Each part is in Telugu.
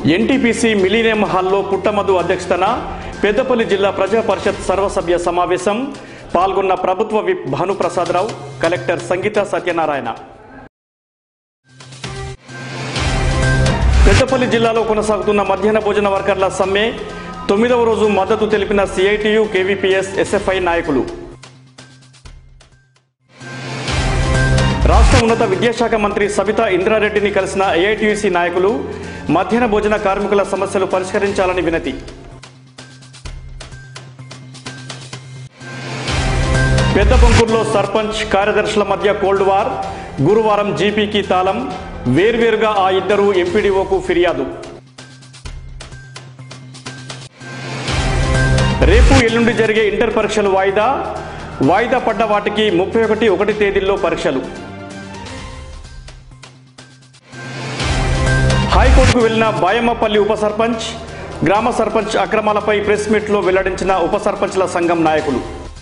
ఎన్టీపీసీ మిలీనియం హాల్లో పుట్టమధు అధ్యక్షతన పెద్దపల్లి జిల్లా ప్రజా పరిషత్ సర్వసభ్య సమావేశం పాల్గొన్న ప్రభుత్వ విప్ భానుప్రసాదరావు కలెక్టర్ సంగీత సత్యనారాయణ పెద్దపల్లి జిల్లాలో కొనసాగుతున్న మధ్యాహ్న భోజన వర్కర్ల సమ్మె తొమ్మిదవ రోజు మద్దతు తెలిపిన సిఐటియు కేవీపీఎస్ ఎస్ఎఫ్ఐ నాయకులు రాష్ట్ర ఉన్నత విద్యాశాఖ మంత్రి సబితా ఇంద్రారెడ్డిని కలిసిన ఏఐటియుసి నాయకులు మధ్యాహ్న భోజన కార్మికుల సమస్యలు పరిష్కరించాలని వినతి పెద్ద పొంకూరులో సర్పంచ్ కార్యదర్శుల మధ్య కోల్డ్ వార్ గురువారం జీపీకి తాళం వేర్వేరుగా ఆ ఇద్దరు ఎంపీడీఓకు ఫిర్యాదు రేపు ఎల్లుండి జరిగే ఇంటర్ పరీక్షలు వాయిదా వాయిదా పడ్డ వాటికి ముప్పై ఒకటి ఒకటి తేదీల్లో పరీక్షలు హైకోర్టుకు వెళ్లిన బాయమ్మపల్లి ఉప సర్పంచ్ గ్రామ సర్పంచ్ అక్రమాలపై ప్రెస్ మీట్లో వెల్లడించిన ఉప సర్పంచ్ల సంఘం నాయకులు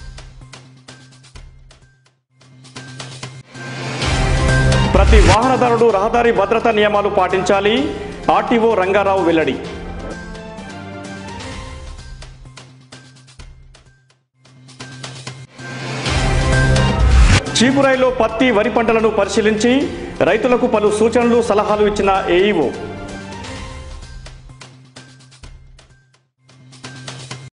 ప్రతి వాహనదారుడు రహదారి భద్రతా నియమాలు పాటించాలి ఆర్టీఓ రంగారావు వెల్లడి చీపురాయిలో పత్తి వరి పంటలను పరిశీలించి రైతులకు పలు సూచనలు సలహాలు ఇచ్చిన ఏఈఓ